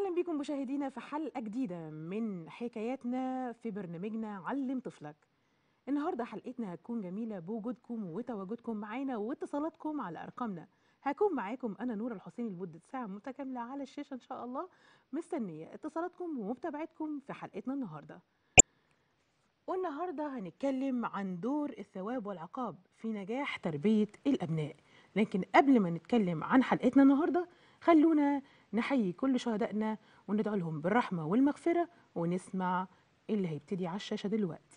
اهلا بكم مشاهدينا في حلقه جديده من حكاياتنا في برنامجنا علم طفلك النهارده حلقتنا هتكون جميله بوجودكم وتواجدكم معانا واتصالاتكم على ارقامنا هكون معاكم انا نور الحسين لمده ساعه متكامله على الشاشه ان شاء الله مستنيه اتصالاتكم ومتابعتكم في حلقتنا النهارده والنهارده هنتكلم عن دور الثواب والعقاب في نجاح تربيه الابناء لكن قبل ما نتكلم عن حلقتنا النهارده خلونا نحيي كل شهدائنا وندعو لهم بالرحمه والمغفره ونسمع اللي هيبتدي على الشاشه دلوقتي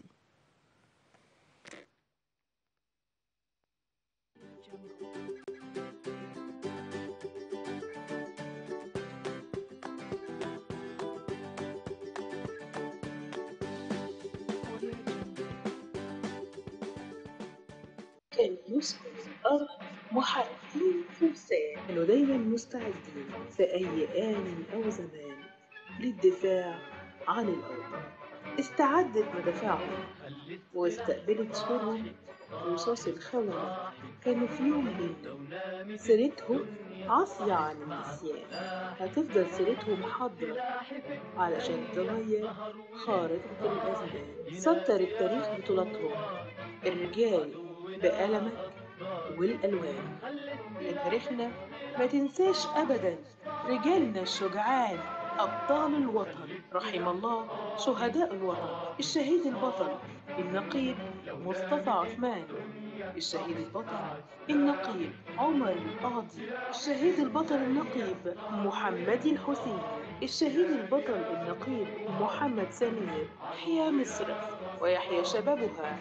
كان يسكن في الأرض محاربين فرسان كانوا دايما مستعدين في أي آن أو زمان للدفاع عن الأوطان استعدت مدافعهم واستقبلت سورهم رصاص الخونة كانوا في يوم منهم سيرتهم عافية عن النسيان هتفضل سيرتهم حاضرة علشان تغير خارطة الأزمان سطر التاريخ بطولاتهم الرجال بقلمك والألوان يا تاريخنا ما تنساش أبدا رجالنا الشجعان أبطال الوطن رحم الله شهداء الوطن الشهيد البطل النقيب مصطفى عثمان الشهيد البطل النقيب عمر القاضي الشهيد البطل النقيب محمد الحسين الشهيد البطل النقيب محمد سمير يحيى مصر ويحيى شبابها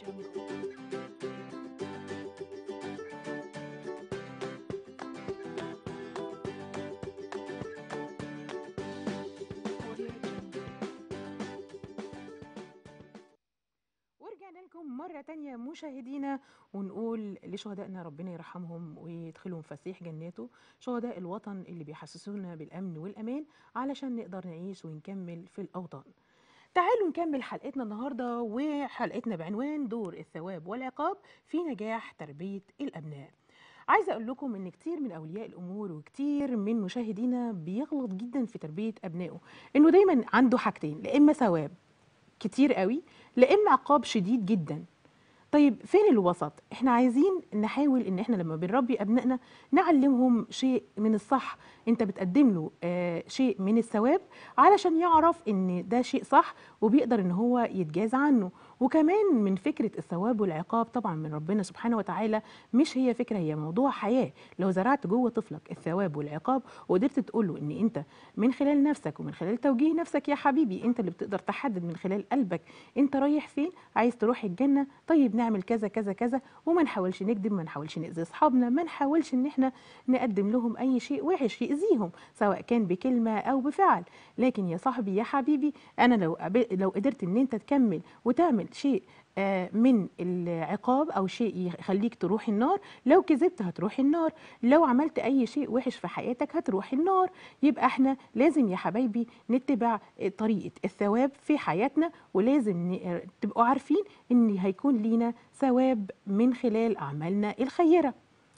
ورجعنا لكم مرة تانية مشاهدينا ونقول لشهدائنا ربنا يرحمهم ويدخلهم فسيح جناته شهداء الوطن اللي بيحسسونا بالأمن والأمان علشان نقدر نعيش ونكمل في الأوطان تعالوا نكمل حلقتنا النهاردة وحلقتنا بعنوان دور الثواب والعقاب في نجاح تربية الأبناء عايزه اقول لكم ان كتير من اولياء الامور وكتير من مشاهدينا بيغلط جدا في تربيه ابنائه انه دايما عنده حاجتين لا اما ثواب كتير قوي لا اما عقاب شديد جدا طيب فين الوسط احنا عايزين نحاول ان احنا لما بنربي ابنائنا نعلمهم شيء من الصح انت بتقدم له آه شيء من الثواب علشان يعرف ان ده شيء صح وبيقدر ان هو يتجازى عنه وكمان من فكره الثواب والعقاب طبعا من ربنا سبحانه وتعالى مش هي فكره هي موضوع حياه لو زرعت جوه طفلك الثواب والعقاب وقدرت تقول له ان انت من خلال نفسك ومن خلال توجيه نفسك يا حبيبي انت اللي بتقدر تحدد من خلال قلبك انت رايح فين عايز تروح الجنه طيب نعمل كذا كذا كذا وما نحاولش نكذب ما نحاولش ناذي اصحابنا ما نحاولش ان احنا نقدم لهم اي شيء وحش ياذيهم سواء كان بكلمه او بفعل لكن يا صاحبي يا حبيبي انا لو لو قدرت ان انت تكمل وتعمل شيء من العقاب او شيء يخليك تروح النار لو كذبت هتروح النار لو عملت اي شيء وحش في حياتك هتروح النار يبقى احنا لازم يا حبايبي نتبع طريقه الثواب في حياتنا ولازم تبقوا عارفين ان هيكون لينا ثواب من خلال اعمالنا الخيره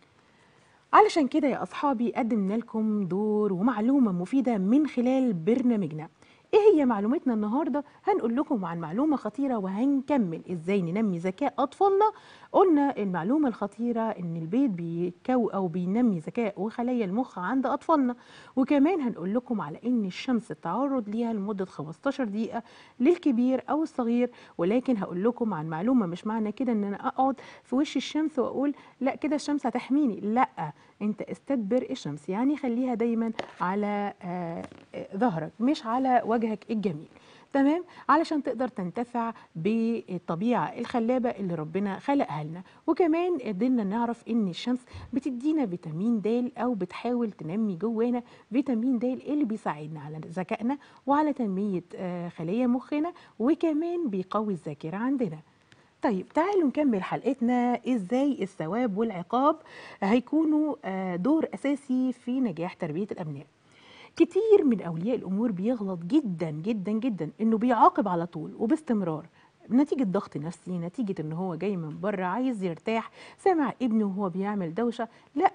علشان كده يا اصحابي قدمنا لكم دور ومعلومه مفيده من خلال برنامجنا ايه هي معلومتنا النهارده هنقول لكم عن معلومه خطيره وهنكمل ازاي ننمي ذكاء اطفالنا قلنا المعلومه الخطيره ان البيت بيكو او بينمي ذكاء وخلايا المخ عند اطفالنا وكمان هنقول لكم على ان الشمس التعرض ليها لمده 15 دقيقه للكبير او الصغير ولكن هقول لكم عن معلومه مش معنى كده ان انا اقعد في وش الشمس واقول لا كده الشمس هتحميني لا انت استدبر الشمس يعني خليها دايما على آه ظهرك مش على وجهك الجميل تمام علشان تقدر تنتفع بالطبيعه الخلابه اللي ربنا خلقها لنا وكمان قدرنا نعرف ان الشمس بتدينا فيتامين د او بتحاول تنمي جوانا فيتامين د اللي بيساعدنا على ذكائنا وعلى تنميه آه خلايا مخنا وكمان بيقوي الذاكره عندنا طيب تعالوا نكمل حلقتنا ازاي الثواب والعقاب هيكونوا دور اساسي في نجاح تربيه الابناء كتير من اولياء الامور بيغلط جدا جدا جدا انه بيعاقب على طول وباستمرار نتيجة ضغط نفسي نتيجة ان هو جاي من بره عايز يرتاح سامع ابنه وهو بيعمل دوشة لا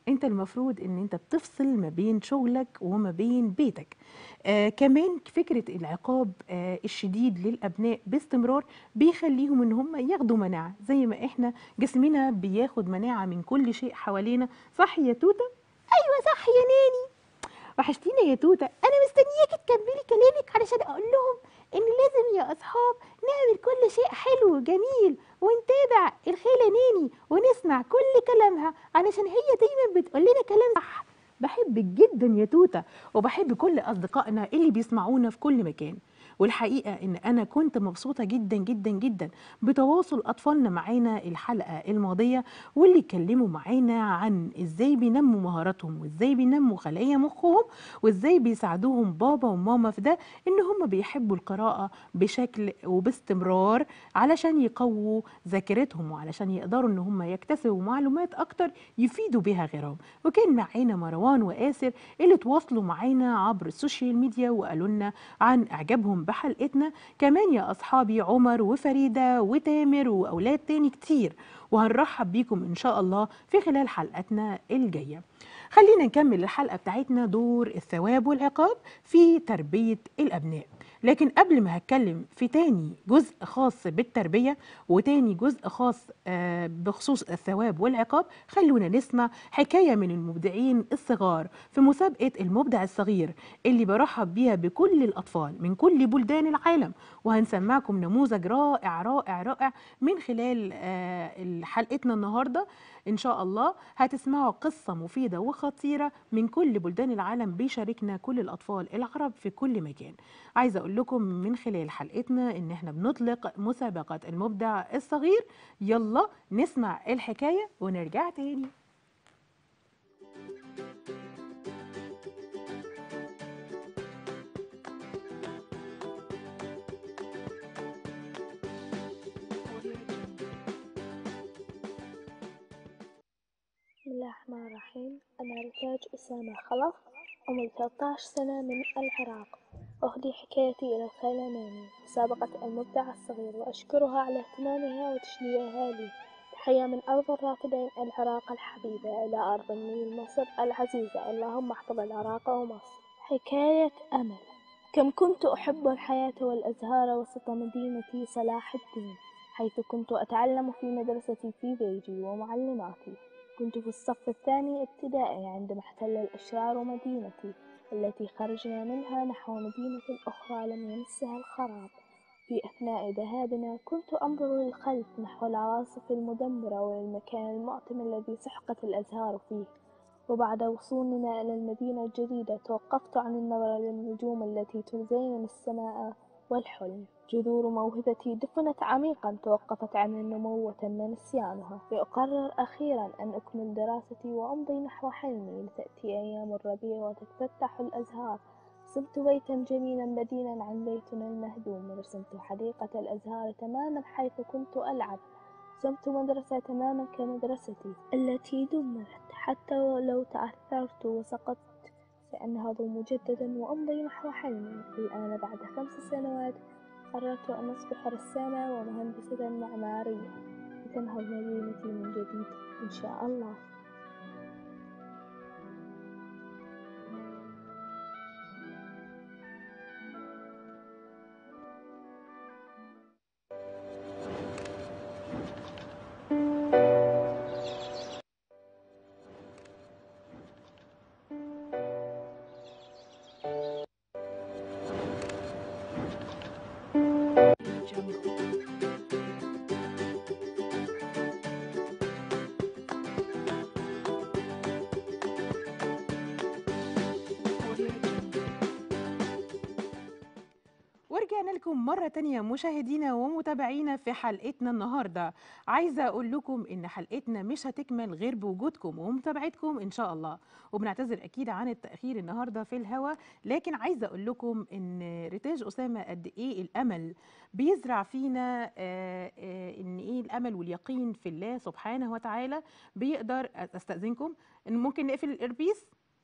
انت المفروض ان انت بتفصل ما بين شغلك وما بين بيتك آه كمان فكرة العقاب آه الشديد للأبناء باستمرار بيخليهم ان هم ياخدوا مناعة زي ما احنا جسمنا بياخد مناعة من كل شيء حوالينا صح يا توتة؟ ايوه صح يا ناني وحشتينا يا توتة انا مستنياكي تكملي كلامك علشان اقول لهم ان لازم يا اصحاب نعمل كل شيء حلو جميل ونتابع الخيلة ناني ونسمع كل كلامها علشان هي دايما بتقول لنا كلام صح بحبك جدا يا توتة وبحب كل أصدقائنا اللي بيسمعونا في كل مكان والحقيقة إن أنا كنت مبسوطة جدا جدا جدا بتواصل أطفالنا معانا الحلقة الماضية واللي اتكلموا معانا عن إزاي بينموا مهاراتهم وإزاي بينموا خلايا مخهم وإزاي بيساعدوهم بابا وماما في ده إن هم بيحبوا القراءة بشكل وباستمرار علشان يقووا ذاكرتهم وعلشان يقدروا إن هم يكتسبوا معلومات أكتر يفيدوا بيها غيرهم وكان معانا مروان وآسر اللي تواصلوا معانا عبر السوشيال ميديا وقالوا لنا عن إعجابهم بحلقتنا كمان يا أصحابي عمر وفريدة وتامر وأولاد تاني كتير وهنرحب بيكم إن شاء الله في خلال حلقتنا الجاية خلينا نكمل الحلقة بتاعتنا دور الثواب والعقاب في تربية الأبناء لكن قبل ما هتكلم في تاني جزء خاص بالتربية وتاني جزء خاص آه، بخصوص الثواب والعقاب خلونا نسمع حكاية من المبدعين الصغار في مسابقة المبدع الصغير اللي برحب بيها بكل الأطفال من كل بلدان العالم وهنسمعكم نموذج رائع رائع رائع من خلال آه، حلقتنا النهاردة إن شاء الله هتسمعوا قصة مفيدة وخطيرة من كل بلدان العالم بيشاركنا كل الأطفال العرب في كل مكان عايزة أقول لكم من خلال حلقتنا إن إحنا بنطلق مسابقة المبدع الصغير يلا نسمع الحكاية ونرجع تاني بسم الله الرحمن الرحيم أنا رتاج أسامة خلف عمري 13 سنة من العراق أهدي حكايتي إلى الخالة ناني مسابقة المبدع الصغير وأشكرها على اهتمامها وتشجيعها لي تحية من أرض الرافدين العراق الحبيبة إلى أرض النيل مصر العزيزة اللهم احفظ العراق ومصر حكاية أمل كم كنت أحب الحياة والأزهار وسط مدينتي صلاح الدين حيث كنت أتعلم في مدرستي في بيجي ومعلماتي كنت في الصف الثاني ابتدائي عندما احتل الأشرار مدينتي التي خرجنا منها نحو مدينة أخرى لم يمسها الخراب في أثناء ذهابنا كنت أنظر للخلف نحو العواصف المدمرة والمكان المعتم الذي سحقت الأزهار فيه وبعد وصولنا إلى المدينة الجديدة توقفت عن النظر للنجوم التي تزين السماء والحلم جذور موهبتي دفنت عميقا توقفت عن النمو وتم نسيانها لأقرر أخيرا أن أكمل دراستي وأمضي نحو حلمي لتأتي أيام الربيع وتتفتح الأزهار رسمت بيتا جميلا بديلا عن بيتنا المهدوم رسمت حديقة الأزهار تماما حيث كنت ألعب رسمت مدرسة تماما كمدرستي التي دمرت حتى لو تعثرت وسقطت سأنهض مجددا وأمضي نحو حلمي الآن بعد خمس سنوات قررت أن أصبح رسامة ومهندسة معمارية لتنهض مدينتي من جديد إن شاء الله ورجعنا لكم مرة تانية مشاهدينا ومتابعينا في حلقتنا النهاردة عايزة أقول لكم إن حلقتنا مش هتكمل غير بوجودكم ومتابعتكم إن شاء الله وبنعتذر أكيد عن التأخير النهاردة في الهوا لكن عايزة أقول لكم إن ريتاج أسامة قد إيه الأمل بيزرع فينا آه، آه، إن إيه الأمل واليقين في الله سبحانه وتعالى بيقدر أستأذنكم إن ممكن نقفل الإربيس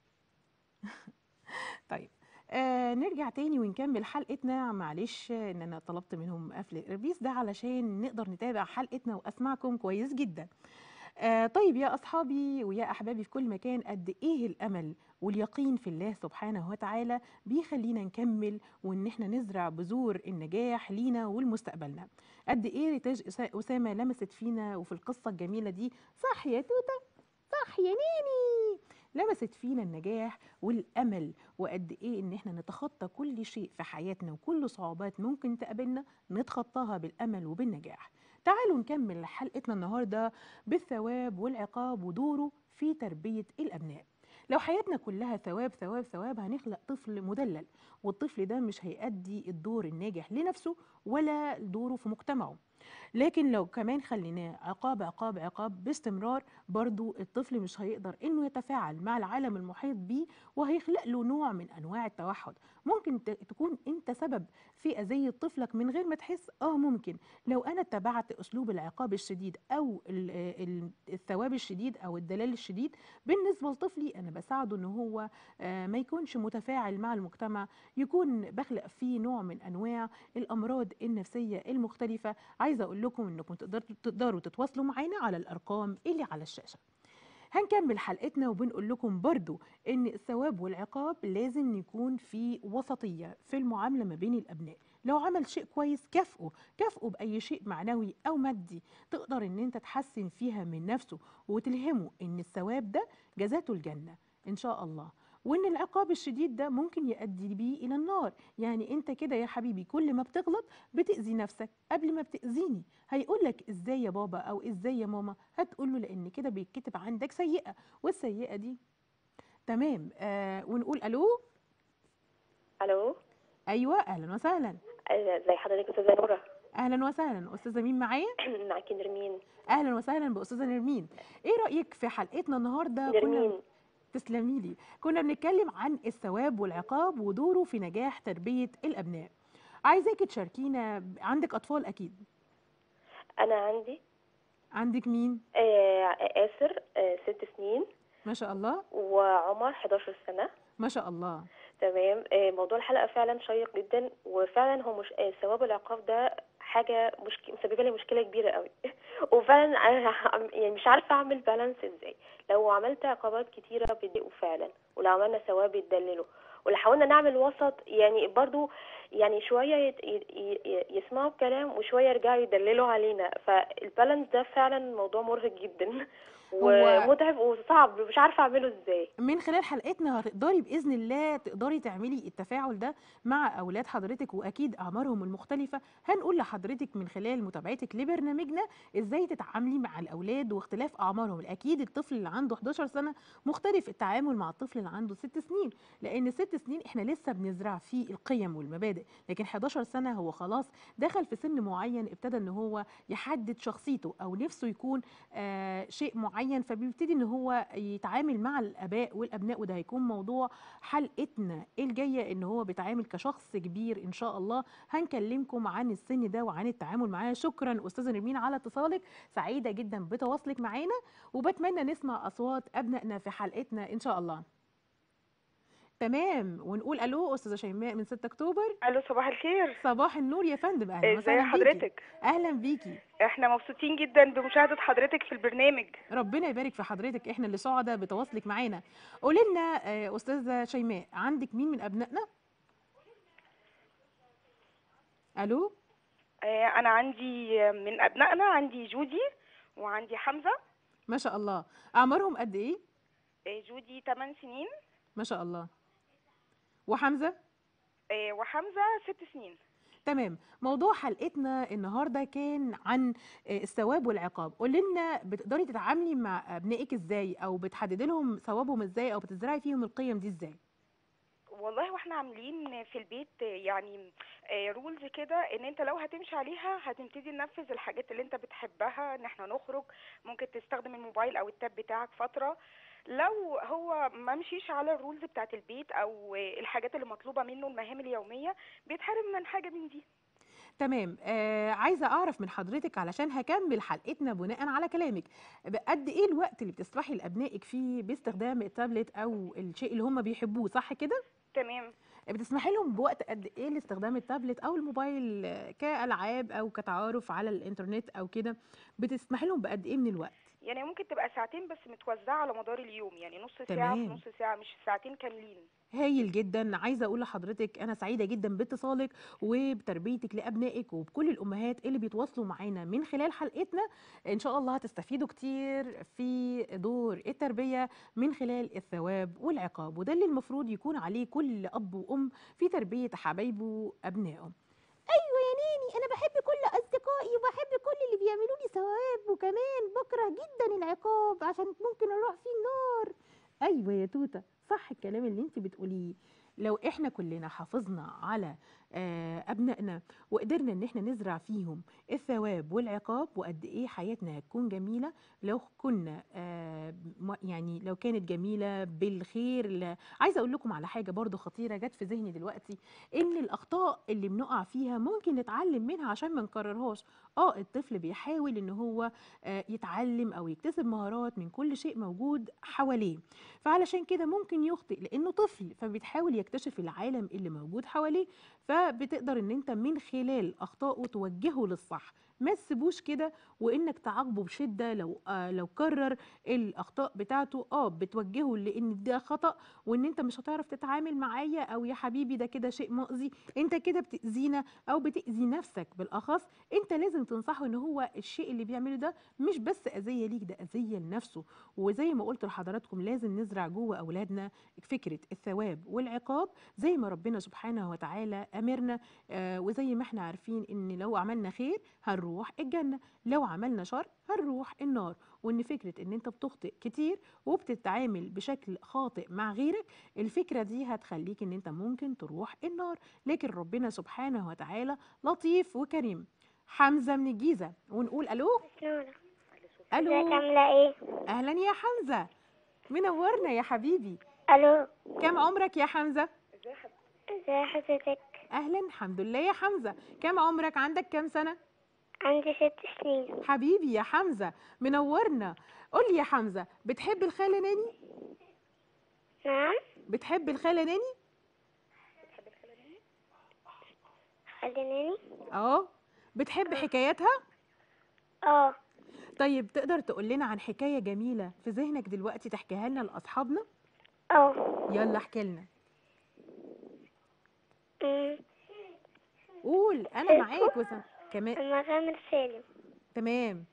طيب آه نرجع تاني ونكمل حلقتنا معلش ان انا طلبت منهم قفل الاربيس ده علشان نقدر نتابع حلقتنا واسمعكم كويس جدا آه طيب يا أصحابي ويا أحبابي في كل مكان قد إيه الأمل واليقين في الله سبحانه وتعالى بيخلينا نكمل وإن إحنا نزرع بذور النجاح لينا ولمستقبلنا قد إيه ريتاج أسا- أسامة لمست فينا وفي القصة الجميلة دي صح يا توتة صح يا نيني لمست فينا النجاح والأمل وقد إيه إن إحنا نتخطى كل شيء في حياتنا وكل صعوبات ممكن تقابلنا نتخطاها بالأمل وبالنجاح تعالوا نكمل حلقتنا النهارده بالثواب والعقاب ودوره في تربية الأبناء لو حياتنا كلها ثواب ثواب ثواب هنخلق طفل مدلل والطفل ده مش هيأدي الدور الناجح لنفسه ولا دوره في مجتمعه لكن لو كمان خليناه عقاب عقاب عقاب باستمرار برضو الطفل مش هيقدر انه يتفاعل مع العالم المحيط بيه وهيخلق له نوع من انواع التوحد ممكن ت- تكون انت سبب في اذية طفلك من غير ما تحس اه ممكن لو انا اتبعت اسلوب العقاب الشديد او ال- ال- الثواب الشديد او الدلال الشديد بالنسبه لطفلي انا بساعده ان هو آه، ما يكونش متفاعل مع المجتمع يكون بخلق فيه نوع من انواع الامراض النفسيه المختلفه عايزه اقول لكم انكم تقدروا تقدروا تتواصلوا معانا على الارقام اللي على الشاشه هنكمل حلقتنا وبنقول لكم برضو ان الثواب والعقاب لازم يكون في وسطية في المعاملة ما بين الابناء لو عمل شيء كويس كافئه كافئه بأي شيء معنوي أو مادي تقدر إن أنت تحسن فيها من نفسه وتلهمه إن الثواب ده جزاته الجنة إن شاء الله وإن العقاب الشديد ده ممكن يؤدي بيه إلى النار يعني أنت كده يا حبيبي كل ما بتغلط بتأذي نفسك قبل ما بتأذيني هيقول لك إزاي يا بابا أو إزاي يا ماما هتقول له لأن كده بيتكتب عندك سيئة والسيئة دي تمام آه ونقول ألو الو أيوة أهلا وسهلا أيوة، زي حضرتك استاذه نوره أهلا وسهلا أستاذة مين معايا معاكي نرمين اهلا وسهلا باستاذه نرمين ايه رايك في حلقتنا النهارده نرمين كنا تسلمي لي كنا بنتكلم عن الثواب والعقاب ودوره في نجاح تربيه الابناء عايزاكي تشاركينا عندك اطفال اكيد انا عندي عندك مين آه، آسر آه، ست سنين ما شاء الله وعمر 11 سنة ما شاء الله تمام آه، موضوع الحلقة فعلا شيق جدا وفعلا هو مش آه، ثواب العقاب ده حاجة مشك... مسببة لي مشكلة كبيرة قوي وفعلا أنا عم- يعني مش عارفة أعمل بالانس إزاي لو عملت عقابات كتيرة بيضايقوا فعلا ولو عملنا ثواب يتدللوا ولو حاولنا نعمل وسط يعني برضو يعني شوية يت... ي... ي... يسمعوا الكلام وشوية يرجعوا يدللوا علينا فالبالانس ده فعلا موضوع مرهق جدا ومتعب وصعب مش عارفة أعمله إزاي من خلال حلقتنا هتقدري باذن الله تقدري تعملي التفاعل ده مع اولاد حضرتك واكيد اعمارهم المختلفه هنقول لحضرتك من خلال متابعتك لبرنامجنا ازاي تتعاملي مع الاولاد واختلاف اعمارهم اكيد الطفل اللي عنده 11 سنه مختلف التعامل مع الطفل اللي عنده 6 سنين لان 6 سنين احنا لسه بنزرع فيه القيم والمبادئ لكن 11 سنه هو خلاص دخل في سن معين ابتدى ان هو يحدد شخصيته او نفسه يكون آه شيء معين فبيبتدي ان هو يتعامل مع الاباء والابناء وده هيكون موضوع حلقتنا الجايه ان هو بيتعامل كشخص كبير ان شاء الله هنكلمكم عن السن ده وعن التعامل معاه شكرا استاذه نرمين على اتصالك سعيده جدا بتواصلك معانا وبتمنى نسمع اصوات ابنائنا في حلقتنا ان شاء الله تمام ونقول الو استاذه شيماء من 6 اكتوبر الو صباح الخير صباح النور يا فندم اهلا ازاي وسهلا بيكي حضرتك اهلا بيكي احنا مبسوطين جدا بمشاهدة حضرتك في البرنامج ربنا يبارك في حضرتك احنا اللي سعداء بتواصلك معانا قولي لنا آه، استاذه شيماء عندك مين من ابنائنا الو آه، انا عندي آه، من ابنائنا عندي جودي وعندي حمزة ما شاء الله اعمارهم قد ايه آه، جودي 8 سنين ما شاء الله وحمزه آه، وحمزة 6 سنين تمام موضوع حلقتنا النهارده كان عن آه، الثواب والعقاب قولي لنا بتقدري تتعاملي مع ابنائك ازاي او بتحددي لهم ثوابهم ازاي او بتزرعي فيهم القيم دي ازاي والله واحنا عاملين في البيت آه، يعني رولز كده ان انت لو هتمشي عليها هتبتدي تنفذ الحاجات اللي انت بتحبها ان احنا نخرج ممكن تستخدم الموبايل او التاب بتاعك فترة لو هو ما مشيش على الرولز بتاعت البيت او آه، الحاجات اللي مطلوبة منه المهام اليومية بيتحرم من حاجة من دي تمام آه عايزه اعرف من حضرتك علشان هكمل حلقتنا بناء على كلامك قد ايه الوقت اللي بتسمحي لابنائك فيه باستخدام التابلت او الشيء اللي هم بيحبوه صح كده تمام بتسمحي لهم بوقت قد ايه لاستخدام التابلت او الموبايل آه، كالعاب او كتعارف على الانترنت او كده بتسمحي لهم بقد ايه من الوقت يعني ممكن تبقى ساعتين بس متوزعة على مدار اليوم يعني نص ساعة في تمام نص ساعة مش ساعتين كاملين هايل جدا عايزه اقول لحضرتك انا سعيده جدا باتصالك وبتربيتك لابنائك وبكل الامهات اللي بيتواصلوا معانا من خلال حلقتنا ان شاء الله هتستفيدوا كتير في دور التربيه من خلال الثواب والعقاب وده اللي المفروض يكون عليه كل اب وام في تربيه حبايبه ابنائهم ايوه يا ناني انا بحب كل اصدقائي وبحب كل اللي بيعملوا لي ثواب وكمان بكره جدا العقاب عشان ممكن اروح فيه النار ايوه يا توته صح الكلام اللي انت بتقوليه لو احنا كلنا حافظنا على آه، ابنائنا وقدرنا ان احنا نزرع فيهم الثواب والعقاب وقد ايه حياتنا هتكون جميله لو كنا آه، م- يعني لو كانت جميله بالخير ل- عايزه اقول لكم على حاجه برضو خطيره جت في ذهني دلوقتي ان الاخطاء اللي بنقع فيها ممكن نتعلم منها عشان ما نكررهاش اه الطفل بيحاول ان هو آه، يتعلم او يكتسب مهارات من كل شيء موجود حواليه فعلشان كده ممكن يخطئ لانه طفل فبيحاول يكتشف العالم اللي موجود حواليه فبتقدر ان انت من خلال اخطائه توجهه للصح ما تسيبوش كده وانك تعاقبه بشده لو آه لو كرر الاخطاء بتاعته اه بتوجهه لان ده خطا وان انت مش هتعرف تتعامل معايا او يا حبيبي ده كده شيء مؤذي انت كده بتاذينا او بتاذي نفسك بالاخص انت لازم تنصحه ان هو الشيء اللي بيعمله ده مش بس اذيه ليك ده اذيه لنفسه وزي ما قلت لحضراتكم لازم نزرع جوه اولادنا فكره الثواب والعقاب زي ما ربنا سبحانه وتعالى امرنا آه وزي ما احنا عارفين ان لو عملنا خير هنروح الجنه لو عملنا شر هنروح النار وان فكره ان انت بتخطئ كتير وبتتعامل بشكل خاطئ مع غيرك الفكره دي هتخليك ان انت ممكن تروح النار لكن ربنا سبحانه وتعالى لطيف وكريم حمزه من الجيزه ونقول الو نورة ازيك الو عاملة ايه؟ اهلا يا حمزه منورنا يا حبيبي الو كم عمرك يا حمزه ازي حضرتك؟ اهلا الحمد لله يا حمزه كم عمرك عندك كم سنه عندي ست سنين حبيبي يا حمزه منورنا قول لي يا حمزه بتحب الخاله ناني نعم بتحب الخاله ناني خليناني اه بتحب حكاياتها اه طيب تقدر تقول لنا عن حكايه جميله في ذهنك دلوقتي تحكيها لنا لاصحابنا اه يلا احكي لنا أمم، قول انا معاك وس... كمان المغامر سالم تمام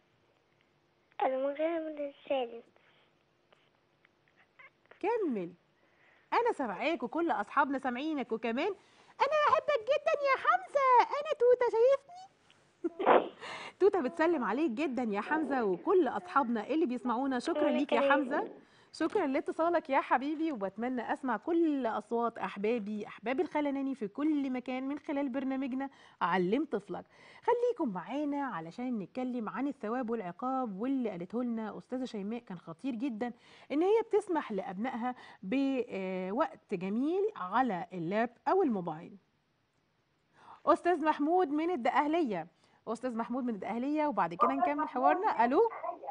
المغامر سالم كمل انا سامعاك وكل اصحابنا سامعينك وكمان انا بحبك جدا يا حمزه انا توته شايفني توته بتسلم عليك جدا يا حمزه وكل اصحابنا اللي بيسمعونا شكرا وأنا ليك يا كمان. حمزه شكرا لاتصالك يا حبيبي وبتمنى اسمع كل اصوات احبابي احباب الخلناني في كل مكان من خلال برنامجنا علم طفلك خليكم معانا علشان نتكلم عن الثواب والعقاب واللي قالته لنا استاذه شيماء كان خطير جدا ان هي بتسمح لابنائها بوقت جميل على اللاب او الموبايل استاذ محمود من الدقهليه استاذ محمود من الدقهليه وبعد كده نكمل حوارنا الو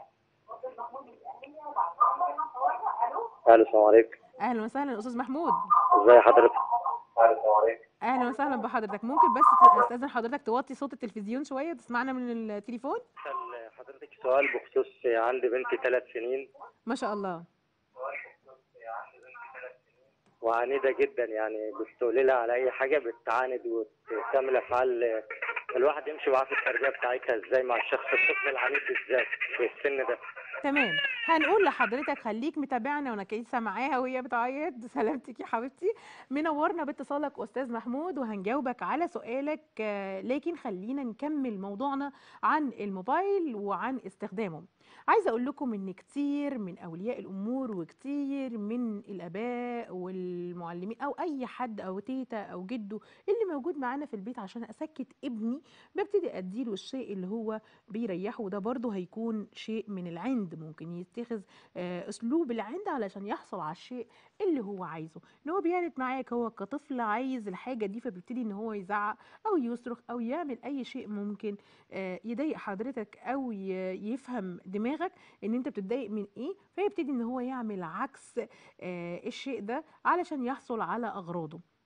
الو السلام عليكم اهلا وسهلا استاذ محمود ازي حضرتك السلام عليكم اهلا وسهلا بحضرتك ممكن بس ت- استاذن حضرتك توطي صوت التلفزيون شويه تسمعنا من التليفون اسال حضرتك سؤال بخصوص عندي بنتي ثلاث سنين ما شاء الله وعنيدة جدا يعني بتقولي لها على أي حاجة بتعاند وتعمل أفعال الواحد يمشي معاه في التربية بتاعتها إزاي مع الشخص الطفل العنيد بالذات في السن ده تمام هنقول لحضرتك خليك متابعنا وانا كيسه معاها وهي بتعيط سلامتك يا حبيبتي منورنا باتصالك استاذ محمود وهنجاوبك على سؤالك آه، لكن خلينا نكمل موضوعنا عن الموبايل وعن استخدامه عايزه اقول لكم ان كتير من اولياء الامور وكتير من الاباء والمعلمين او اي حد او تيتا او جده اللي موجود معانا في البيت عشان اسكت ابني ببتدي اديله الشيء اللي هو بيريحه وده برضه هيكون شيء من العند ممكن يتخذ آه، اسلوب العند علشان يحصل على الشيء اللي هو عايزه ان هو بيعند معاك هو كطفل عايز الحاجه دي فبيبتدي ان هو يزعق او يصرخ او يعمل اي شيء ممكن آه، يضايق حضرتك او ي- يفهم دماغك ان انت بتتضايق من ايه فيبتدي ان هو يعمل عكس آه، الشيء ده علشان يحصل على اغراضه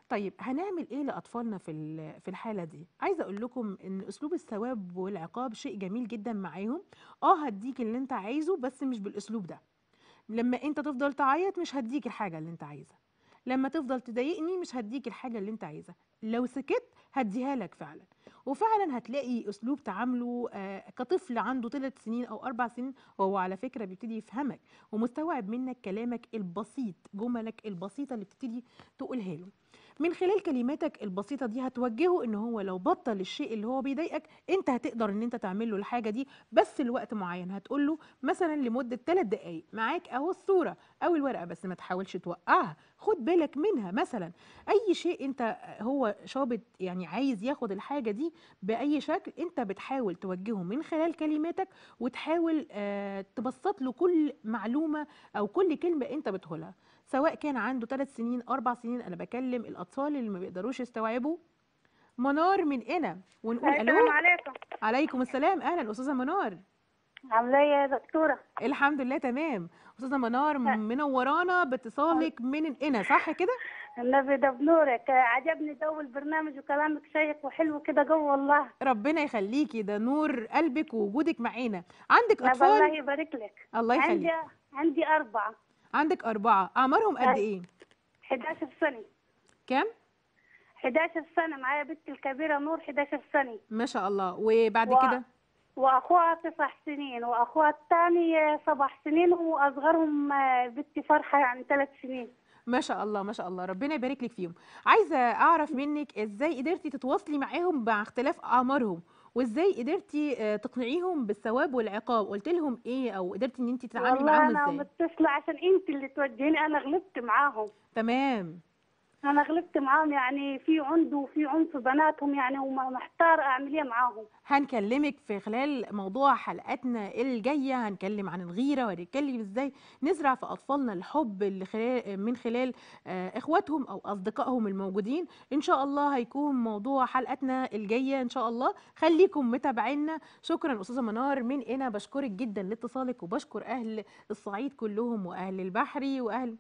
طيب هنعمل ايه لاطفالنا في ال- في الحاله دي عايزه اقول لكم ان اسلوب الثواب والعقاب شيء جميل جدا معاهم اه هديك اللي انت عايزه بس مش بالاسلوب ده لما انت تفضل تعيط مش هديك الحاجه اللي انت عايزها لما تفضل تضايقني مش هديك الحاجه اللي انت عايزها لو سكت هديها لك فعلا وفعلا هتلاقي اسلوب تعامله آه، كطفل عنده ثلاث سنين او اربع سنين وهو على فكره بيبتدي يفهمك ومستوعب منك كلامك البسيط جملك البسيطه اللي بتبتدي تقولها له من خلال كلماتك البسيطه دي هتوجهه ان هو لو بطل الشيء اللي هو بيضايقك انت هتقدر ان انت تعمل له الحاجه دي بس لوقت معين هتقول له مثلا لمده 3 دقائق معاك اهو الصوره او الورقه بس ما تحاولش توقعها خد بالك منها مثلا اي شيء انت هو شابط يعني عايز ياخد الحاجه دي باي شكل انت بتحاول توجهه من خلال كلماتك وتحاول آه تبسط له كل معلومه او كل كلمه انت بتقولها سواء كان عنده ثلاث سنين اربع سنين انا بكلم الاطفال اللي ما بيقدروش يستوعبوا منار من هنا ونقول السلام الو عليكم عليكم السلام اهلا استاذه منار عامله ايه يا دكتوره الحمد لله تمام استاذه منار منورانا باتصالك من هنا صح كده النبي ده بنورك عجبني جو البرنامج وكلامك شيق وحلو كده جو والله ربنا يخليكي ده نور قلبك ووجودك معانا عندك لا الله اطفال يبارك لك الله عندي يخليك عندي أربعة عندك اربعه اعمارهم قد أي. ايه 11 سنة كام 11 سنة معايا بنتي الكبيرة نور 11 سنة ما شاء الله وبعد و- كده وأخوها تسع سنين وأخوها الثاني سبع سنين وأصغرهم آه، بنتي فرحة يعني ثلاث سنين ما شاء الله ما شاء الله ربنا يبارك لك فيهم عايزه اعرف منك ازاي قدرتي تتواصلي معاهم مع اختلاف اعمارهم وازاي قدرتي آه، تقنعيهم بالثواب والعقاب قلت لهم ايه او قدرتي ان انت تتعاملي والله معاهم أنا ازاي متصلة عشان أنت اللي توجهيني أنا غلبت معاهم تمام انا غلبت معاهم يعني في عند وفي عنف بناتهم يعني ومحتار اعمل ايه معاهم هنكلمك في خلال موضوع حلقاتنا الجاية هنتكلم عن الغيرة وهنتكلم ازاي نزرع في أطفالنا الحب اللي خلال من خلال آه، إخواتهم أو أصدقائهم الموجودين إن شاء الله هيكون موضوع حلقتنا الجاية إن شاء الله خليكم متابعينا شكرا أستاذة منار من هنا بشكرك جدا لاتصالك وبشكر أهل الصعيد كلهم وأهل البحري وأهل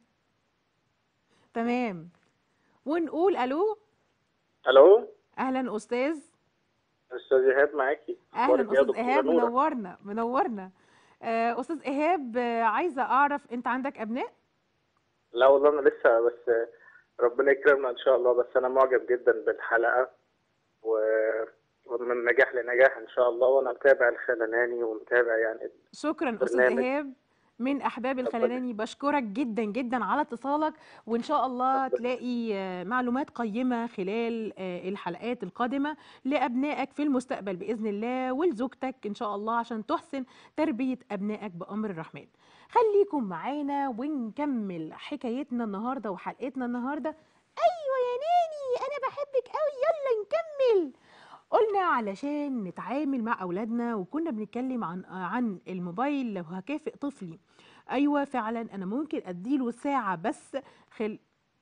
تمام ونقول ألو الو أهلا أستاذ استاذ ايهاب معاكي اهلا أخبارك إيه يا استاذ دكتورة ايهاب نورة؟ منورنا منورنا آه، استاذ ايهاب آه، عايزه اعرف انت عندك ابناء لا والله انا لسه بس ربنا يكرمنا ان شاء الله بس انا معجب جدا بالحلقه و ومن نجاح لنجاح ان شاء الله وانا متابع الخلناني ومتابع يعني شكرا استاذ برنامج. ايهاب من احباب الخلاناني بشكرك جدا جدا على اتصالك وان شاء الله تلاقي آه، معلومات قيمه خلال آه، الحلقات القادمه لابنائك في المستقبل باذن الله ولزوجتك ان شاء الله عشان تحسن تربيه ابنائك بامر الرحمن خليكم معانا ونكمل حكايتنا النهارده وحلقتنا النهارده ايوه يا ناني انا بحبك قوي يلا نكمل قلنا علشان نتعامل مع اولادنا وكنا بنتكلم عن عن الموبايل لو هكافئ طفلي ايوه فعلا انا ممكن اديله ساعه بس خل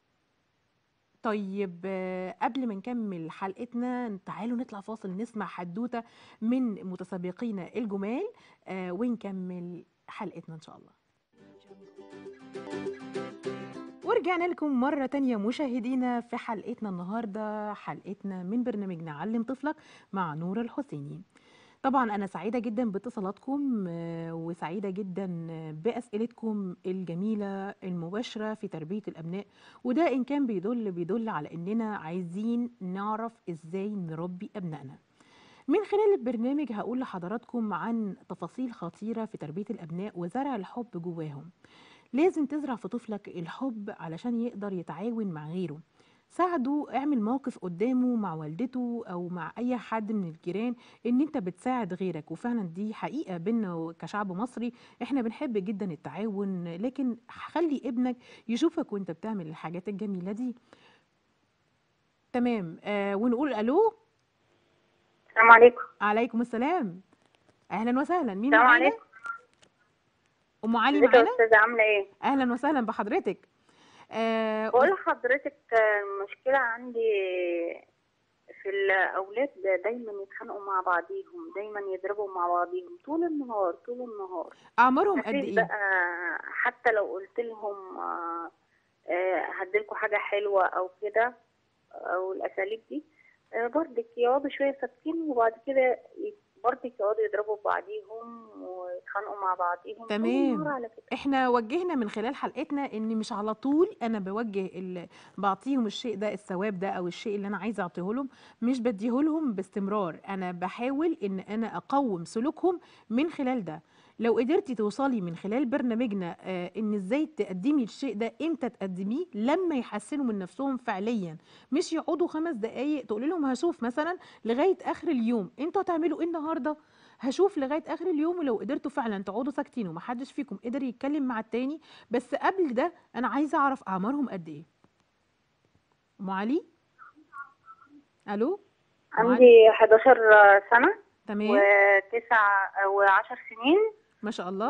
طيب آه، قبل ما نكمل حلقتنا تعالوا نطلع فاصل نسمع حدوته من متسابقينا الجمال آه، ونكمل حلقتنا ان شاء الله ورجعنا لكم مرة تانية مشاهدينا في حلقتنا النهاردة حلقتنا من برنامجنا علم طفلك مع نور الحسيني طبعا أنا سعيدة جدا باتصالاتكم آه، وسعيدة جدا بأسئلتكم الجميلة المباشرة في تربية الأبناء وده إن كان بيدل بيدل على إننا عايزين نعرف إزاي نربي أبنائنا من خلال البرنامج هقول لحضراتكم عن تفاصيل خطيرة في تربية الأبناء وزرع الحب جواهم لازم تزرع في طفلك الحب علشان يقدر يتعاون مع غيره ساعده اعمل موقف قدامه مع والدته او مع اي حد من الجيران ان انت بتساعد غيرك وفعلا دي حقيقه بينا كشعب مصري احنا بنحب جدا التعاون لكن خلي ابنك يشوفك وانت بتعمل الحاجات الجميله دي تمام آه ونقول الو السلام عليكم عليكم السلام اهلا وسهلا مين السلام معانا عليكم ام علي ازيك يا معانا استاذه عامله ايه اهلا وسهلا بحضرتك آه بقول لحضرتك آه، المشكله عندي في الاولاد دايما يتخانقوا مع بعضيهم دايما يضربوا مع بعضيهم طول النهار طول النهار اعمارهم قد مفيش ايه بقى حتى لو قلت لهم آه، آه، هديلكوا حاجه حلوه او كده او الاساليب دي آه، برضك يقعدوا شويه ساكتين وبعد كده ي- برضك يقعدوا يضربوا بعضيهم ويتخانقوا مع بعضيهم طول تمام النهار على كده احنا وجهنا من خلال حلقتنا ان مش على طول انا بوجه ال... بعطيهم الشيء ده الثواب ده او الشيء اللي انا عايزه اعطيه لهم مش بديه لهم باستمرار انا بحاول ان انا اقوم سلوكهم من خلال ده لو قدرتي توصلي من خلال برنامجنا آه ان ازاي تقدمي الشيء ده امتى تقدميه لما يحسنوا من نفسهم فعليا مش يقعدوا خمس دقايق تقولي لهم هشوف مثلا لغايه اخر اليوم انتوا هتعملوا ايه النهارده هشوف لغايه اخر اليوم ولو قدرتوا فعلا تقعدوا ساكتين ومحدش فيكم قدر يتكلم مع التاني بس قبل ده انا عايزه اعرف اعمارهم قد ايه ام علي الو أم علي عندي 11 سنه تمام وتسع وعشر سنين ما شاء الله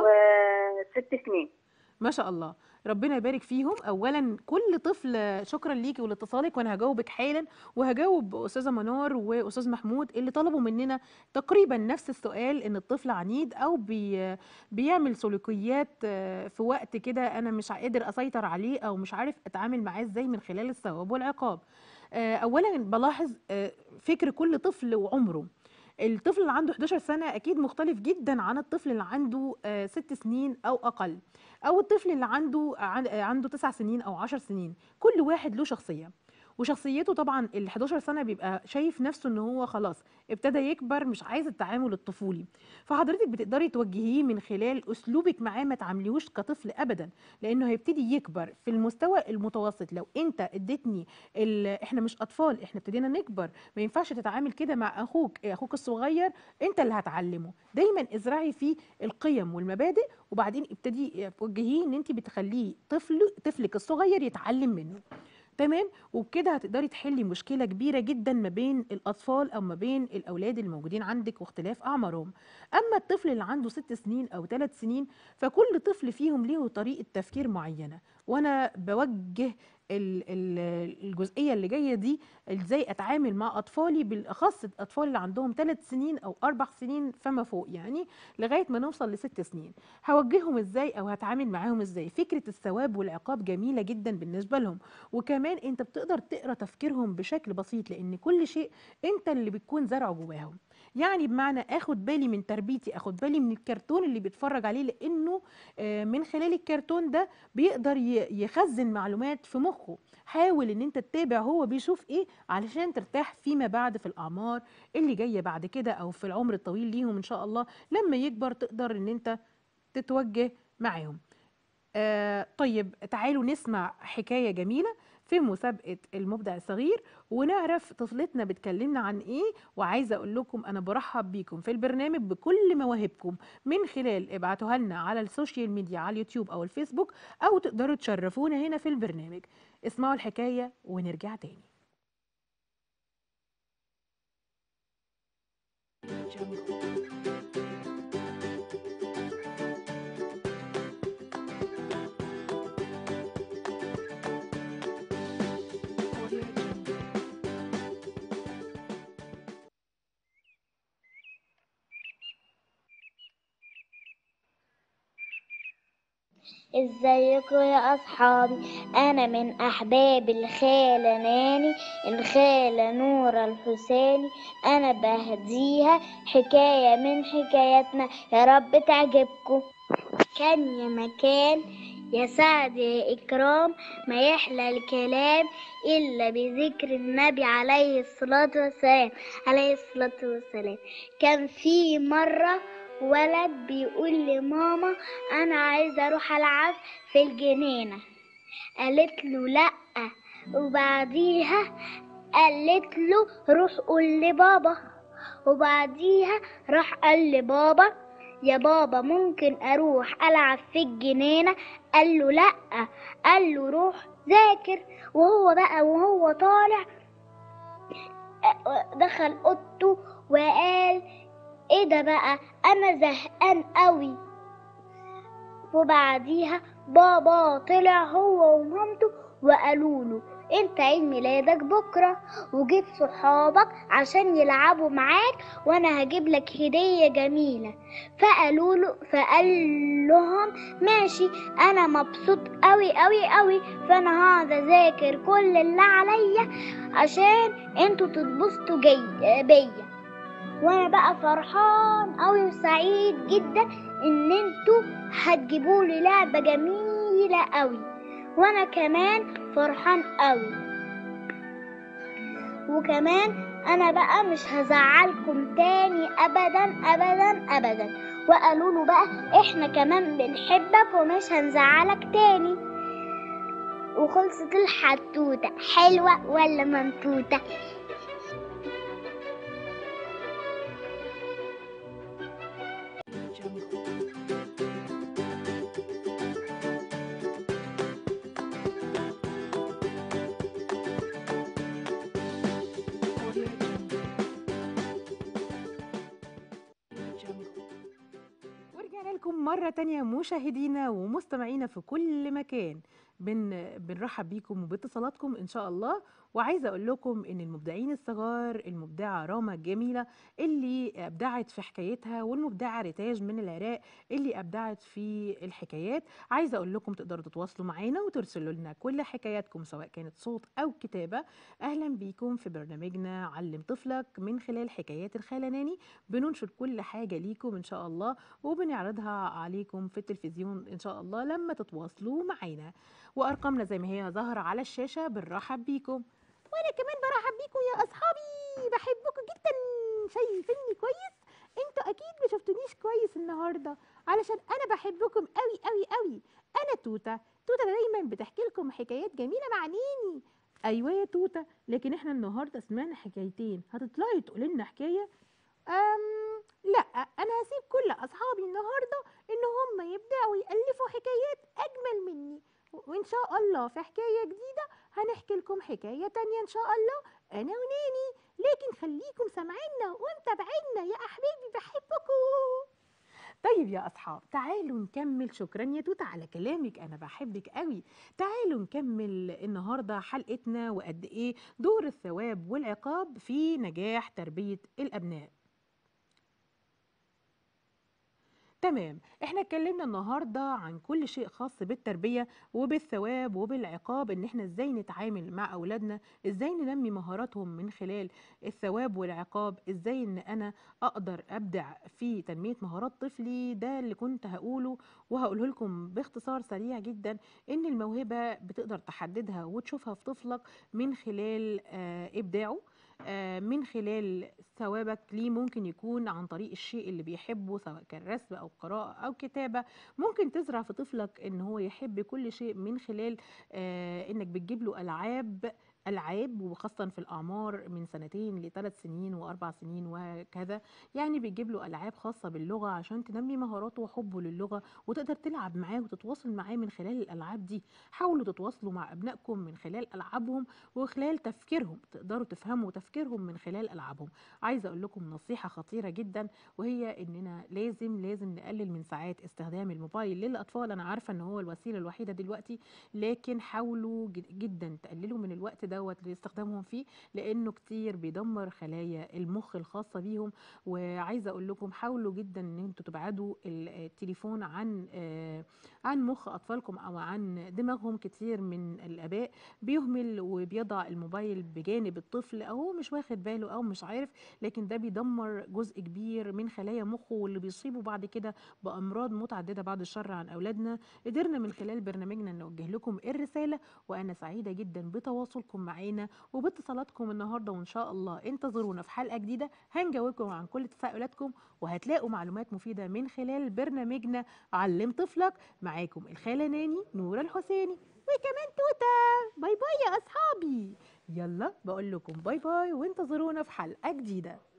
وست سنين ما شاء الله ربنا يبارك فيهم اولا كل طفل شكرا ليكي ولاتصالك وانا هجاوبك حالا وهجاوب استاذه منار واستاذ محمود اللي طلبوا مننا تقريبا نفس السؤال ان الطفل عنيد او بي بيعمل سلوكيات آه، في وقت كده انا مش قادر اسيطر عليه او مش عارف اتعامل معاه ازاي من خلال الثواب والعقاب آه، اولا بلاحظ آه، فكر كل طفل وعمره الطفل اللي عنده 11 سنة أكيد مختلف جدا عن الطفل اللي عنده آه، ست سنين أو أقل أو الطفل اللي عنده عن- آه، عنده تسع سنين أو 10 سنين كل واحد له شخصية وشخصيته طبعا ال 11 سنة بيبقى شايف نفسه ان هو خلاص ابتدى يكبر مش عايز التعامل الطفولي فحضرتك بتقدري توجهيه من خلال اسلوبك معاه ما تعامليهوش كطفل ابدا لانه هيبتدي يكبر في المستوى المتوسط لو انت اديتني ال- احنا مش اطفال احنا ابتدينا نكبر ما ينفعش تتعامل كده مع اخوك إيه، اخوك الصغير انت اللي هتعلمه دايما ازرعي فيه القيم والمبادئ وبعدين ابتدي توجهيه ان انت بتخليه طفل طفلك الصغير يتعلم منه تمام وبكده هتقدري تحلي مشكله كبيره جدا ما بين الاطفال او ما بين الاولاد الموجودين عندك واختلاف اعمارهم اما الطفل اللي عنده ست سنين او ثلاث سنين فكل طفل فيهم له طريقه تفكير معينه وانا بوجه ال- ال- الجزئيه اللي جايه دي ازاي اتعامل مع اطفالي بالاخص الاطفال اللي عندهم ثلاث سنين او اربع سنين فما فوق يعني لغايه ما نوصل لست سنين هوجههم ازاي او هتعامل معاهم ازاي فكره الثواب والعقاب جميله جدا بالنسبه لهم وكمان انت بتقدر تقرا تفكيرهم بشكل بسيط لان كل شيء انت اللي بتكون زرعه جواهم يعني بمعنى اخد بالي من تربيتي اخد بالي من الكرتون اللي بيتفرج عليه لانه آه، من خلال الكرتون ده بيقدر ي- يخزن معلومات في مخه حاول ان انت تتابع هو بيشوف ايه علشان ترتاح فيما بعد في الاعمار اللي جايه بعد كده او في العمر الطويل ليهم ان شاء الله لما يكبر تقدر ان انت تتوجه معاهم آه طيب تعالوا نسمع حكاية جميلة في مسابقة المبدع الصغير ونعرف طفلتنا بتكلمنا عن ايه وعايزة اقول لكم انا برحب بيكم في البرنامج بكل مواهبكم من خلال ابعتوها لنا على السوشيال ميديا على اليوتيوب او الفيسبوك او تقدروا تشرفونا هنا في البرنامج اسمعوا الحكاية ونرجع تاني ازيكم يا اصحابي انا من احباب الخالة ناني الخالة نورة الحسيني انا بهديها حكاية من حكاياتنا يا رب تعجبكم كان يا مكان يا سعد يا إكرام ما يحلى الكلام إلا بذكر النبي عليه الصلاة والسلام عليه الصلاة والسلام كان في مرة ولد بيقول لماما أنا عايز أروح ألعب في الجنينة قالت له لأ وبعديها قالت له روح قول لبابا وبعديها راح قال لبابا يا بابا ممكن اروح العب في الجنينه قال له لا قال له روح ذاكر وهو بقى وهو طالع دخل اوضته وقال ايه ده بقى انا زهقان قوي وبعديها بابا طلع هو ومامته وقالوا له انت عيد ميلادك بكرة وجيب صحابك عشان يلعبوا معاك وانا هجيب لك هدية جميلة فقالوا له فقال لهم ماشي انا مبسوط قوي قوي قوي فانا هقعد اذاكر كل اللي عليا عشان انتوا تتبسطوا جي بيا وانا بقى فرحان قوي وسعيد جدا ان انتوا هتجيبوا لي لعبة جميلة قوي وانا كمان فرحان قوي وكمان انا بقى مش هزعلكم تاني ابدا ابدا ابدا وقالوا له بقى احنا كمان بنحبك ومش هنزعلك تاني وخلصت الحتوتة حلوة ولا منتوتة ورجعنا لكم مرة تانية مشاهدينا ومستمعينا في كل مكان بن بنرحب بيكم وباتصالاتكم ان شاء الله وعايزه اقول لكم ان المبدعين الصغار المبدعه راما الجميله اللي ابدعت في حكايتها والمبدعه ريتاج من العراق اللي ابدعت في الحكايات عايزه اقول لكم تقدروا تتواصلوا معانا وترسلوا لنا كل حكاياتكم سواء كانت صوت او كتابه اهلا بيكم في برنامجنا علم طفلك من خلال حكايات الخلناني بننشر كل حاجه ليكم ان شاء الله وبنعرضها عليكم في التلفزيون ان شاء الله لما تتواصلوا معانا وارقامنا زي ما هي ظاهره على الشاشه بنرحب بيكم وانا كمان برحب بيكم يا اصحابي بحبكم جدا شايفيني كويس انتوا اكيد ما شفتونيش كويس النهارده علشان انا بحبكم قوي قوي قوي انا توته توته دايما بتحكي لكم حكايات جميله مع نيني ايوه يا توته لكن احنا النهارده سمعنا حكايتين هتطلعي تقولي لنا حكايه أم لا انا هسيب كل اصحابي النهارده ان هم يبداوا يالفوا حكايات اجمل مني وان شاء الله في حكايه جديده هنحكي لكم حكايه تانية ان شاء الله انا وناني لكن خليكم سامعينا ومتابعينا يا احبابي بحبكم طيب يا اصحاب تعالوا نكمل شكرا يا توته على كلامك انا بحبك قوي تعالوا نكمل النهارده حلقتنا وقد ايه دور الثواب والعقاب في نجاح تربيه الابناء تمام احنا اتكلمنا النهارده عن كل شيء خاص بالتربيه وبالثواب وبالعقاب ان احنا ازاي نتعامل مع اولادنا ازاي ننمي مهاراتهم من خلال الثواب والعقاب ازاي ان انا اقدر ابدع في تنميه مهارات طفلي ده اللي كنت هقوله وهقوله لكم باختصار سريع جدا ان الموهبه بتقدر تحددها وتشوفها في طفلك من خلال آه ابداعه آه، من خلال ثوابك ليه ممكن يكون عن طريق الشيء اللي بيحبه سواء كان رسم او قراءة او كتابة ممكن تزرع في طفلك ان هو يحب كل شيء من خلال آه، انك بتجيب له العاب العاب وخاصه في الاعمار من سنتين لثلاث سنين واربع سنين وكذا يعني بتجيب له العاب خاصه باللغه عشان تنمي مهاراته وحبه للغه وتقدر تلعب معاه وتتواصل معاه من خلال الالعاب دي حاولوا تتواصلوا مع ابنائكم من خلال العابهم وخلال تفكيرهم تقدروا تفهموا تفكيرهم من خلال العابهم عايزه اقول لكم نصيحه خطيره جدا وهي اننا لازم لازم نقلل من ساعات استخدام الموبايل للاطفال انا عارفه ان هو الوسيله الوحيده دلوقتي لكن حاولوا جد- جدا تقللوا من الوقت دوت لاستخدامهم فيه لانه كتير بيدمر خلايا المخ الخاصه بيهم وعايزه اقول لكم حاولوا جدا ان انتوا تبعدوا ال- التليفون عن آه، عن مخ اطفالكم او عن دماغهم كتير من الاباء بيهمل وبيضع الموبايل بجانب الطفل او هو مش واخد باله او مش عارف لكن ده بيدمر جزء كبير من خلايا مخه واللي بيصيبه بعد كده بامراض متعدده بعد الشر عن اولادنا قدرنا من خلال برنامجنا نوجه لكم الرساله وانا سعيده جدا بتواصلكم معانا وباتصالاتكم النهارده وان شاء الله انتظرونا في حلقه جديده هنجاوبكم عن كل تساؤلاتكم وهتلاقوا معلومات مفيده من خلال برنامجنا علم طفلك معاكم الخاله ناني نور الحسيني وكمان توته باي باي يا اصحابي يلا بقول لكم باي باي وانتظرونا في حلقه جديده